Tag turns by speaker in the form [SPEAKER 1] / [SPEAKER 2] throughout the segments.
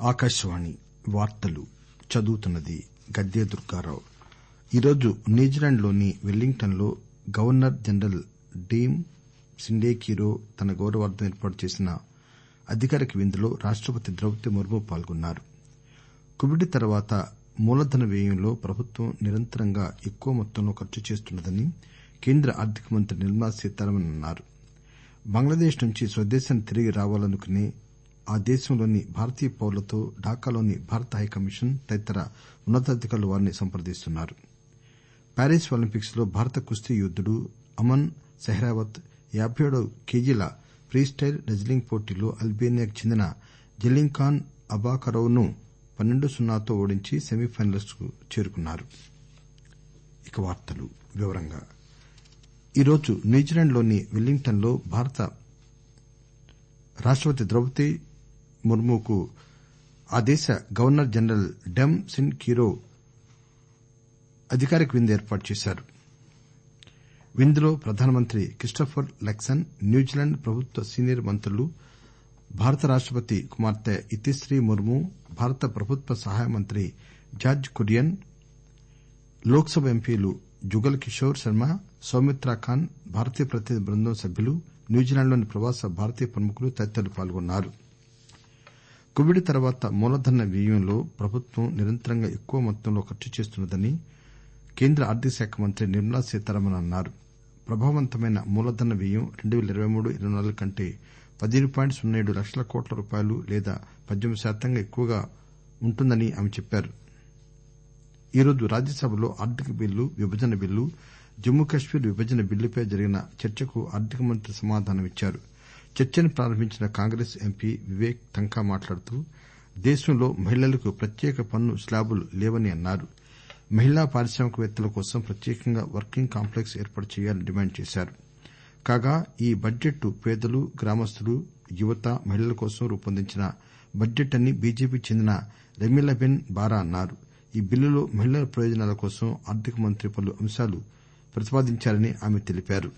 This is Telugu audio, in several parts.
[SPEAKER 1] ఈరోజు న్యూజిలాండ్ లోని వెల్లింగ్టన్ లో గవర్నర్ జనరల్ డీన్ సిండేకిరో తన గౌరవార్ధం ఏర్పాటు చేసిన అధికారిక విందులో రాష్టపతి ద్రౌపది ముర్ము పాల్గొన్నారు కోవిడ్ తర్వాత మూలధన వ్యయంలో ప్రభుత్వం నిరంతరంగా ఎక్కువ మొత్తంలో ఖర్చు చేస్తున్నదని కేంద్ర ఆర్థిక మంత్రి నిర్మలా సీతారామన్ అన్నారు బంగ్లాదేశ్ నుంచి స్వదేశానికి తిరిగి రావాలనుకునే ఆ దేశంలోని భారతీయ పౌరులతో ఢాకాలోని భారత హైకమిషన్ తదితర ఉన్న తాధికారులు వారిని సంప్రదిస్తున్నారు ప్యారిస్ ఒలింపిక్స్ లో భారత కుస్తీ యోధుడు అమన్ సెహ్రావత్ యాబై ఏడు కేజీల ఫ్రీస్టైల్ రెజ్లింగ్ పోటీలో అల్బేనియాకు చెందిన జెలింఖాన్ అబాకరోవ్ ను పన్నెండు సున్నాతో ఓడించి సెమీఫైనల్స్ కు చేరుకున్నారు ఈరోజు న్యూజిలాండ్ లోని వెల్లింగ్టన్ లో భారత రాష్టపతి ద్రౌపది ముర్ముకు ఆ దేశ governor general Dame Cindy Kiro అధికారిక విందు ఏర్పాటు చేశారు విందులో ప్రధానమంత్రి క్రిస్టోఫర్ లక్సన్ న్యూజిలాండ్ ప్రభుత్వ సీనియర్ మంత్రులు భారత రాష్టపతి కుమార్తె ఇతిశ్రీ ముర్ము భారత ప్రభుత్వ సహాయ మంత్రి జార్జ్ కురియన్ లోక్ సభ ఎంపీలు జుగల్ కిషోర్ శర్మ సౌమిత్రా ఖాన్ భారతీయ ప్రతినిధి బృందం సభ్యులు న్యూజిలాండ్ లోని ప్రవాస భారతీయ ప్రముఖులు తదితరులు పాల్గొన్నారు కోవిడ్ తర్వాత మూలధన వ్యయంలో ప్రభుత్వం నిరంతరంగా ఎక్కువ మొత్తంలో ఖర్చు చేస్తున్నదని కేంద్ర ఆర్థిక శాఖ మంత్రి నిర్మలా సీతారామన్ అన్నారు ప్రభావవంతమైన మూలధన వ్యయం రెండు పేల ఇరవై మూడు ఇరవై నాలుగు కంటే పదిహేను పాయింట్ సున్నా ఏడు లక్షల కోట్ల రూపాయలు లేదా పద్దెనిమిది శాతంగా ఎక్కువగా ఉంటుందని ఆమె చెప్పారు ఈరోజు రాజ్యసభలో ఆర్థిక బిల్లు విభజన బిల్లు జమ్మూ కశ్మీర్ విభజన బిల్లుపై జరిగిన చర్చకు ఆర్థిక మంత్రి సమాధానమిచ్చారు చర్చను ప్రారంభించిన కాంగ్రెస్ ఎంపీ వివేక్ తంకా మాట్లాడుతూ దేశంలో మహిళలకు ప్రత్యేక పన్ను స్లాబులు లేవని అన్నారు మహిళా పారిశ్రామికవేత్తల కోసం ప్రత్యేకంగా వర్కింగ్ కాంప్లెక్స్ ఏర్పాటు చేయాలని డిమాండ్ చేశారు కాగా ఈ బడ్జెట్ పేదలు గ్రామస్తులు యువత మహిళల కోసం రూపొందించిన బడ్జెట్ అని బీజేపీకి చెందిన రెమీలాబెన్ బారా అన్నారు ఈ బిల్లులో మహిళల ప్రయోజనాల కోసం ఆర్థిక మంత్రి పలు అంశాలు ప్రతిపాదించారని ఆమె తెలిపారు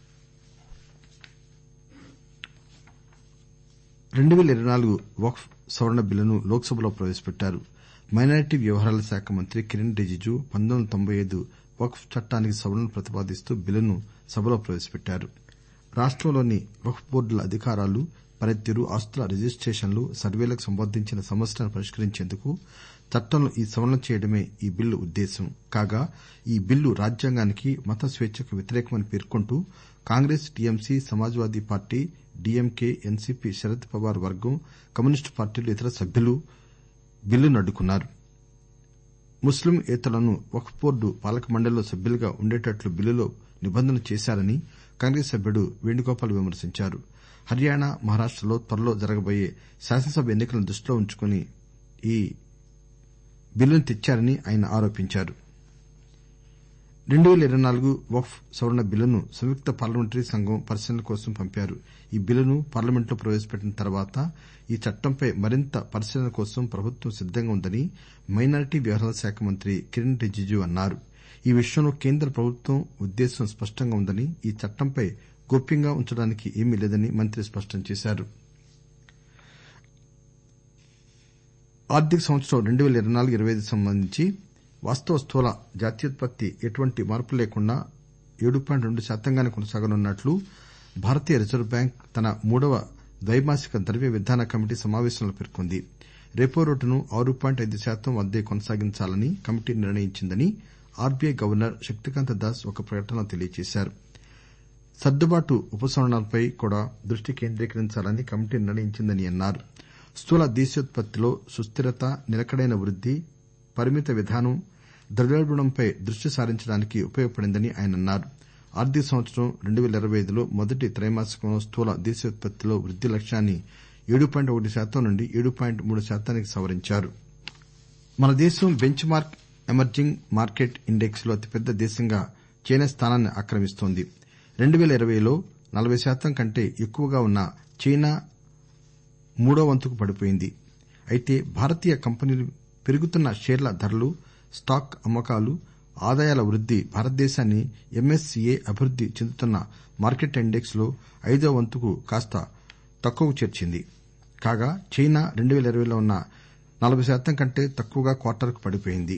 [SPEAKER 1] రెండు పేల ఇరవై నాలుగు వక్ఫ్ సవరణ బిల్లును లోక్ సభలో ప్రవేశపెట్టారు మైనారిటీ వ్యవహారాల శాఖ మంత్రి కిరణ్ రిజిజు పంతొమ్మిది వందల తొంభై ఐదు వక్ఫ్ చట్టానికి సవరణలు ప్రతిపాదిస్తూ బిల్లును సభలో ప్రవేశపెట్టారు రాష్టంలోని వక్ఫ్ బోర్డుల అధికారాలు పనితీరు ఆస్తుల రిజిస్టేషన్లు సర్వేలకు సంబంధించిన సమస్యలను పరిష్కరించేందుకు చట్టంలో ఈ సవరణలు చేయడమే ఈ బిల్లు ఉద్దేశ్యం కాగా ఈ బిల్లు రాజ్యాంగానికి మత స్వేచ్చకు వ్యతిరేకమని పేర్కొంటూ Congress TMC Samajwadi party DMK NCP Sharad Pawar వర్గం కమ్యూనిస్టు పార్టీలు ఇతర సభ్యులు బిల్లును అడ్డుకున్నారు ముస్లింయేతరులను వక్ఫ్ బోర్డు పాలక మండలిలో సభ్యులుగా ఉండేటట్లు బిల్లులో నిబంధన చేశారని కాంగ్రెస్ సభ్యుడు వేణుగోపాల్ విమర్శించారు హర్యానా మహారాష్టలో త్వరలో జరగబోయే శాసనసభ ఎన్ని కలను దృష్టిలో ఉంచుకుని ఈ బిల్లును తెచ్చారని ఆయన ఆరోపించారు రెండు పేల ఇరవై నాలుగు వక్ఫ్ సవరణ బిల్లును సంయుక్త పార్లమెంటరీ సంఘం పరిశీలన కోసం పంపారు ఈ బిల్లును పార్లమెంట్లో ప్రవేశపెట్టిన తర్వాత ఈ చట్టంపై మరింత పరిశీలన కోసం ప్రభుత్వం సిద్దంగా ఉందని మైనారిటీ వ్యవహారాల శాఖ మంత్రి కిరణ్ రిజిజు అన్నారు ఈ విషయంలో కేంద్ర ప్రభుత్వం ఉద్దేశ్యం స్పష్టంగా ఉందని ఈ చట్టంపై గోప్యంగా ఉంచడానికి ఏమీ లేదని మంత్రి స్పష్టం చేశారు ఆర్థిక సంవత్సరం రెండు పేల ఇరవై నాలుగు ఇరవై ఐదుకు సంబంధించి వాస్తవ స్థూల జాతీయోత్పత్తి ఎటువంటి మార్పు లేకుండా ఏడు పాయింట్ రెండు శాతంగానే కొనసాగనున్నట్లు భారతీయ రిజర్వు బ్యాంక్ తన మూడవ ద్వైమాసిక ద్రవ్య విధాన కమిటీ సమావేశంలో పేర్కొంది రెపో రేటును ఆరు పాయింట్ ఐదు శాతం వద్దే కొనసాగించాలని కమిటీ నిర్ణయించిందని ఆర్బీఐ గవర్నర్ శక్తికాంత దాస్ ఒక ప్రకటనలో తెలియజేశారు సర్దుబాటు ఉపసంహరణలపై కూడా దృష్టి కేంద్రీకరించాలని కమిటీ నిర్ణయించిందని అన్నారు స్థూల దేశీయోత్పత్తిలో సుస్దిరత నిలకడైన వృద్ది పరిమిత విధానం ద్రవ్యోల్బణంపై దృష్టి సారించడానికి ఉపయోగపడిందని ఆయన అన్నారు ఆర్థిక సంవత్సరం రెండు పేల ఇరవై ఐదులో మొదటి త్రైమాసికంలో స్థూల దేశీయోత్పత్తిలో వృద్ది లక్ష్యాన్ని ఏడు పాయింట్ ఒకటి శాతం నుండి ఏడు పాయింట్ మూడు శాతానికి సవరించారు మన దేశం benchmark emerging market index లో అతిపెద్ద దేశంగా చైనా స్థానాన్ని ఆక్రమిస్తోంది రెండు పేల ఇరవైలో నలబై శాతం కంటే ఎక్కువగా ఉన్న చైనా మూడో వంతుకు పడిపోయింది అయితే భారతీయ కంపెనీలు పెరుగుతున్న షేర్ల ధరలు స్టాక్ అమ్మకాలు ఆదాయాల వృద్ది భారతదేశాన్ని ఎంఎస్సీఏ అభివృద్ది చెందుతున్న మార్కెట్ ఇండెక్స్ లో ఐదో వంతుకు కాస్త తక్కువకు చేర్చింది కాగా చైనా రెండు పేల ఇరవైలో ఉన్న నలబై శాతం కంటే తక్కువగా క్వార్టర్కు పడిపోయింది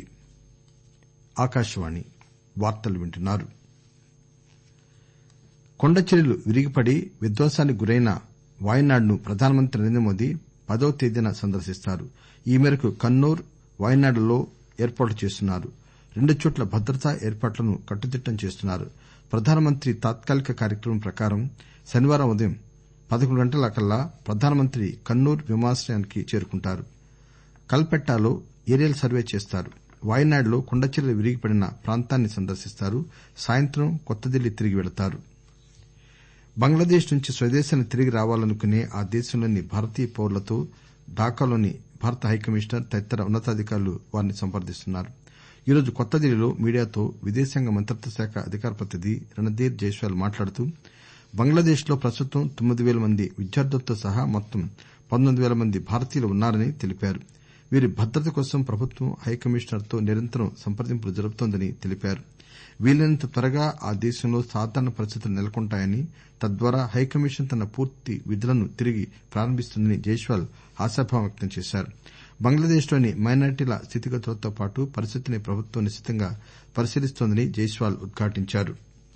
[SPEAKER 1] కొండచర్యలు విరిగిపడి విధ్వంసానికి గురైన వాయనాడ్ను ప్రధానమంత్రి నరేంద్రమోదీ పదవ తేదీన సందర్శిస్తారు ఈ మేరకు కన్నూర్ వాయనాడ్లలో ఏర్పాట్లు చేస్తున్నారు రెండు చోట్ల భద్రతా ఏర్పాట్లను కట్టుదిట్టం చేస్తున్నారు ప్రధానమంత్రి తాత్కాలిక కార్యక్రమం ప్రకారం శనివారం ఉదయం పదకొండు గంటలకల్లా ప్రధానమంత్రి కన్నూర్ విమానాశ్రయానికి చేరుకుంటారు కల్పెట్టాలో ఏరియల్ సర్వే చేస్తారు వాయనాడ్లో కొండచర్యలు విరిగిపడిన ప్రాంతాన్ని సందర్శిస్తారు సాయంత్రం కొత్తదిల్లీ తిరిగి వెళతారు బంగ్లాదేశ్ నుంచి స్వదేశానికి తిరిగి రావాలనుకునే ఆ దేశంలోని భారతీయ పౌరులతో ఢాకాలోని భారత హైకమిషనర్ తదితర ఉన్న తాధికారులు వారిని సంప్రదిస్తున్నారు ఈరోజు కొత్తదిల్లీలో మీడియాతో విదేశాంగ మంత్రిత్వ శాఖ అధికార ప్రతినిధి రణ్దీర్ జైస్వాల్ మాట్లాడుతూ బంగ్లాదేశ్ లో ప్రస్తుతం తొమ్మిది పేల మంది విద్యార్థులతో సహా మొత్తం పంతొమ్మిది పేల మంది భారతీయులు ఉన్నారని తెలిపారు వీరి భద్రత కోసం ప్రభుత్వం హైకమిషనర్ తో నిరంతరం సంప్రదింపులు జరుపుతోందని తెలిపారు వీలైనంత త్వరగా ఆ దేశంలో సాధారణ పరిస్థితులు నెలకొంటాయని తద్వారా హైకమిషన్ తన పూర్తి విధులను తిరిగి ప్రారంభిస్తుందని జైస్వాల్ ఆశాభావం వ్యక్తం చేశారు బంగ్లాదేశ్ లోని మైనారిటీల స్థితిగతులతో పాటు పరిస్థితిని ప్రభుత్వం నిశితంగా పరిశీలిస్తోందని జైస్వాల్ ఉద్ఘాటించారు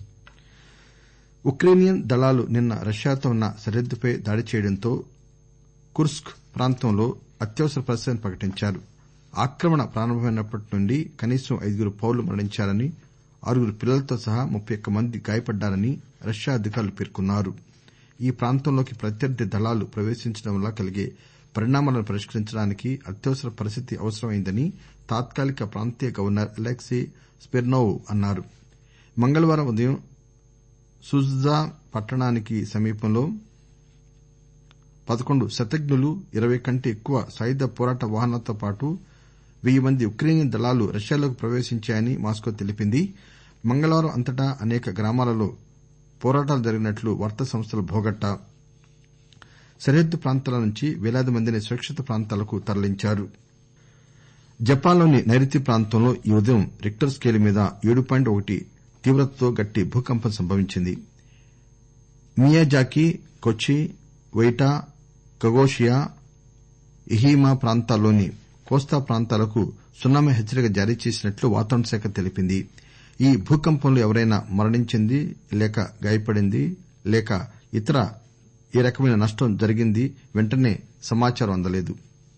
[SPEAKER 1] ఉక్రేనియన్ దళాలు నిన్న రష్యాతో ఉన్న సరిహద్దుపై దాడి చేయడంతో కుర్స్క్ ప్రాంతంలో అత్యవసర పరిస్థితిని ప్రకటించారు ఆక్రమణ ప్రారంభమైనప్పటి నుండి కనీసం ఐదుగురు పౌరులు మరణించారని ఆరుగురు పిల్లలతో సహా ముప్పై ఒక్క మంది గాయపడ్డారని రష్యా అధికారులు పేర్కొన్నారు ఈ ప్రాంతంలోకి ప్రత్యర్థి దళాలు ప్రవేశించడం వల్ల కలిగే పరిణామాలను పరిష్కరించడానికి అత్యవసర పరిస్థితి అవసరమైందని తాత్కాలిక ప్రాంతీయ గవర్నర్ అలెక్సీ స్మిర్నోవ్ అన్నారు మంగళవారం ఉదయం సుజ్దా పట్టణానికి సమీపంలో పదకొండు శతఘ్నులు ఇరవై కంటే ఎక్కువ సాయుధ పోరాట వాహనాలతో పాటు వెయ్యి మంది ఉక్రేనియన్ దళాలు రష్యాలోకి ప్రవేశించాయని మాస్కో తెలిపింది మంగళవారం అంతటా అనేక గ్రామాలలో పోరాటాలు జరిగినట్లు వార్తా సంస్థల భోగట్టా సరిహద్దు ప్రాంతాల నుంచి వేలాది మందిని సురక్షిత ప్రాంతాలకు తరలించారు జపాన్లోని నైరుతి ప్రాంతంలో ఈ ఉదయం రిక్టర్ స్కేలు మీద ఏడు పాయింట్ ఒకటి తీవ్రతతో గట్టి భూకంపం సంభవించింది మియాజాకి కొచ్చి ఒయిటా కగోషియా ఇహిమా ప్రాంతాల్లోని కోస్తా ప్రాంతాలకు సునామీ హెచ్చరిక జారీ చేసినట్లు వాతావరణ శాఖ తెలిపింది ఈ భూకంపంలో ఎవరైనా మరణించింది లేక గాయపడింది లేక ఇతర ఏ రకమైన నష్టం జరిగింది వెంటనే సమాచారం అందలేదు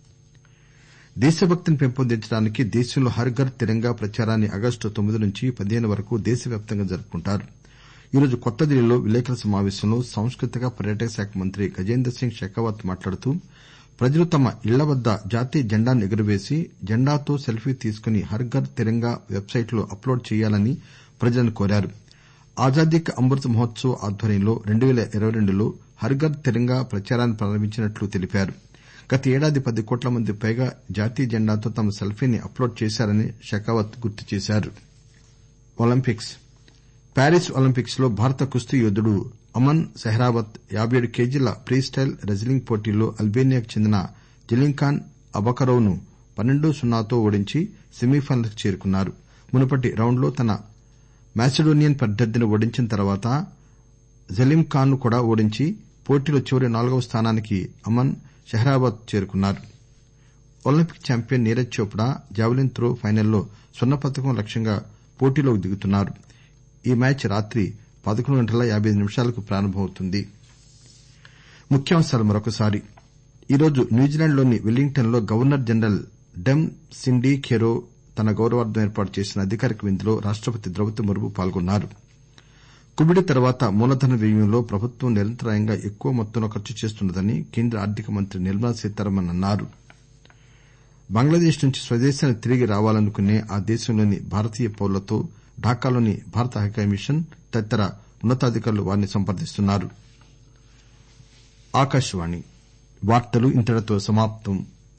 [SPEAKER 1] దేశభక్తిని పెంపొందించడానికి దేశంలో హర్ ఘర్ తిరంగా ప్రచారాన్ని ఆగస్టు తొమ్మిది నుంచి పదిహేను వరకు దేశవ్యాప్తంగా జరుపుకుంటారు ఈరోజు కొత్తదిల్లీలో విలేకరుల సమావేశంలో సాంస్కృతిక పర్యాటక శాఖ మంత్రి గజేంద్ర సింగ్ షెకావత్ మాట్లాడుతూ ప్రజలు తమ ఇళ్ల వద్ద జాతీయ జెండాను ఎగురవేసి జెండాతో సెల్ఫీ తీసుకుని హర్ ఘర్ తిరంగా వెబ్సైట్ లో అప్లోడ్ చేయాలని ప్రజలను కోరారు ఆజాదీ కా అమృత్ మహోత్సవ్ ఆధ్వర్యంలో రెండు పేల ఇరవై రెండులో హర్ ఘర్ తిరంగా ప్రచారాన్ని ప్రారంభించినట్లు తెలిపారు గత ఏడాది పది కోట్ల మంది పైగా జాతీయ జెండాతో తమ సెల్ఫీని అప్లోడ్ చేశారని షెకావత్ గుర్తు చేశారు ప్యారిస్ ఒలింపిక్స్ లో భారత కుస్తీ యోధుడు అమన్ సెహ్రావత్ యాబై ఏడు కేజీల ఫ్రీ స్టైల్ రెజ్లింగ్ పోటీలో అల్బేనియాకు చెందిన జెలింఖాన్ అబకరోవ్ ను పన్నెండు సున్నాతో ఓడించి సెమీఫైనల్ కు చేరుకున్నారు మునుపటి రౌండ్ లో తన మాసిడోనియన్ ప్రత్యర్థిని ఓడించిన తర్వాత జెలింఖాన్ ను కూడా ఓడించి పోటీలో చివరి నాలుగవ స్థానానికి అమన్ సెహ్రావత్ చేరుకున్నారు Olympic champion Neeraj Chopra javelin throw ఫైనల్లో స్వర్ణ పతకం లక్ష్యంగా పోటీలోకి దిగుతున్నారు ఈ మ్యాచ్ రాత్రి పదకొండు గంటల యాబై ఐదు నిమిషాలకు ప్రారంభమవుతుంది ఈరోజు న్యూజిలాండ్ లోని వెల్లింగ్టన్ లో governor general Dame Cindy Kiro తన గౌరవార్ధం ఏర్పాటు చేసిన అధికారిక విందులో రాష్టపతి ద్రౌపది ముర్ము పాల్గొన్నారు కోవిడ్ తర్వాత మూలధన వ్యయంలో ప్రభుత్వం నిరంతరాయంగా ఎక్కువ మొత్తంలో ఖర్చు చేస్తున్నదని కేంద్ర ఆర్థిక మంత్రి నిర్మలా సీతారామన్ అన్నారు బంగ్లాదేశ్ నుంచి స్వదేశానికి తిరిగి రావాలనుకునే ఆ దేశంలోని భారతీయ పౌరులతో ఢాకాలోని భారత హైకమిషన్ తదితర ఉన్న తాధికారులు వారిని సంప్రదిస్తున్నారు